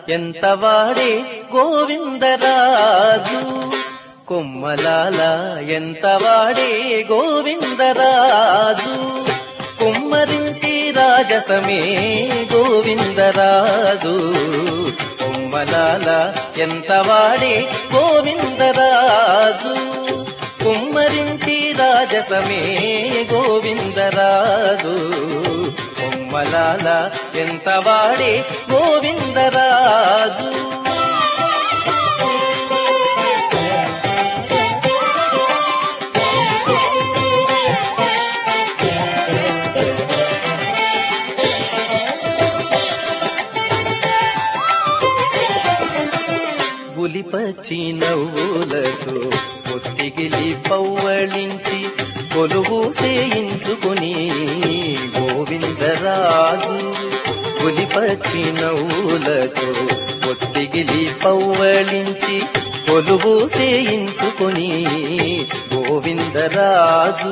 ఎంత వాడే గోవిందరాజు కొమ్మలాల ఎంత వాడే గోవిందరాజు కుమ్మరించి రాజసమే గోవిందరాజు కొమ్మలాల ఎంత వాడే గోవిందరాజు కుమ్మరించి రాజసమే గోవిందరాజు కొమ్మలాల ఎంత వాడే గోవిందరాజు ఉలిపచ్చి నవ్వులతో ఒత్తిగిలి పవ్వళించి కొలువు చేయించుకుని గోవిందరాజు ఉలిపచ్చి నవ్వులతో ఒత్తిగిలి పవ్వళించి కొలువు చేయించుకుని గోవిందరాజు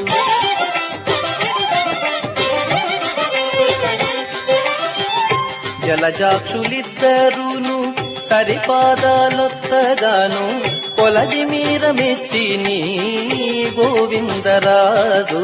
జలజాక్షులిద్దరును సరిపాదాలొత్తగాను కొలది మీర మెచ్చి నీ గోవిందరాజు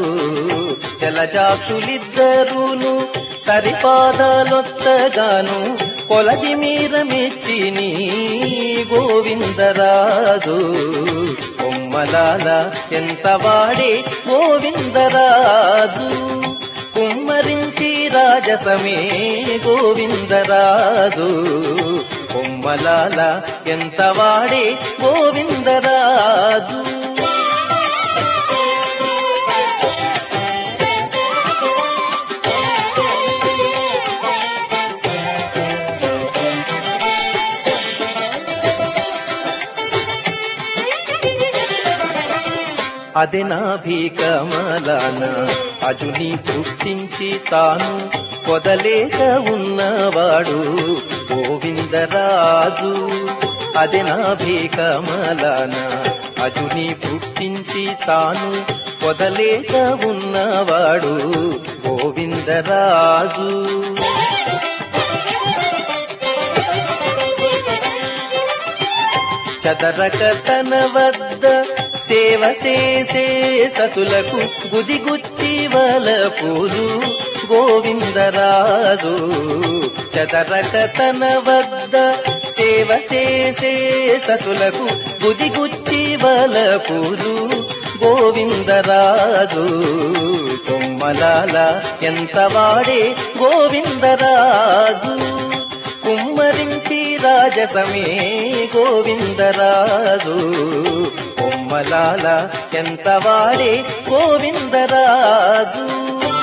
జలజాక్షులిద్దరును సరిపాదాలొత్తగాను కొలది మీర మెచ్చి నీ గోవిందరాజు కొమ్మలాల ఎంత వాడే గోవిందరాజు కుమ్మరించి రాజసమే గోవిందరాజు కొమ్మలాల ఎంత వాడే గోవిందరాజు అది నా భీకమలాన అజుని పుట్టించి తాను పొదలేక ఉన్నవాడు గోవిందరాజు అది నా భీకమలాన అజుని పుట్టించి తాను పొదలేక ఉన్నవాడు గోవిందరాజు చదరక తన వద్ద సేవ చేసే సతులకు గుదిగుచ్చి వల పూలు గోవిందరాజు చదరక తన వద్ద సేవ చేసే సతులకు గుదిగుచ్చి వల పూలు గోవిందరాజు కొమ్మలాల ఎంత వాడే గోవిందరాజు కుమ్మరించి రాజసమే గోవిందరాజు కొమ్మలాల ఎంత వాడే గోవిందరాజు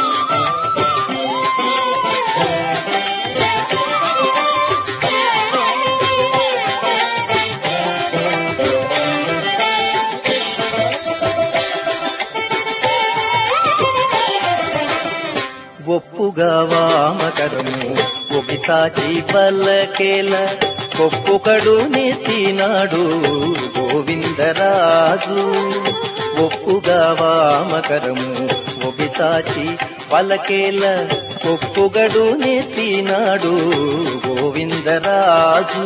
ఒప్పుగా వామకరము ఒకి చాచి పల్లకేల ఒప్పుకడు నెత్తినాడు గోవిందరాజు ఒప్పుగా వామకరము ఒకి చాచి పలకేల ఒప్పుగడు నెత్తినాడు గోవిందరాజు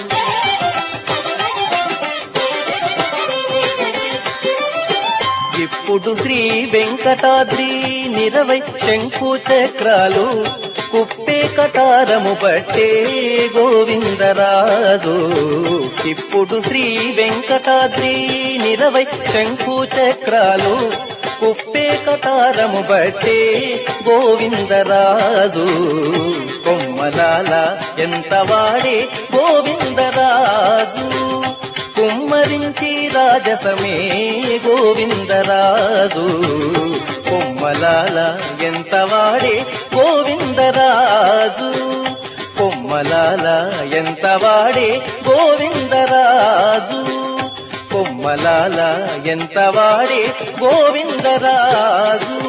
ఇప్పుడు శ్రీ వెంకటాద్రి నిరవై శంకు చక్రాలు కుప్పే కటారము పట్టే గోవిందరాజు ఇప్పుడు శ్రీ వెంకటాద్రి నిరవై శంకు చక్రాలు కుప్పే కటారము బట్టే గోవిందరాజు కొమ్మలాల ఎంత వాడే గోవిందరాజు కుమ్మరించి రాజసమే గోవిందరాజు కొమ్మలాల ఎంత వాడే గోవిందరాజు కొమ్మలాల ఎంత వాడే గోవిందరాజు కొమ్మలాల ఎంత వాడే గోవిందరాజు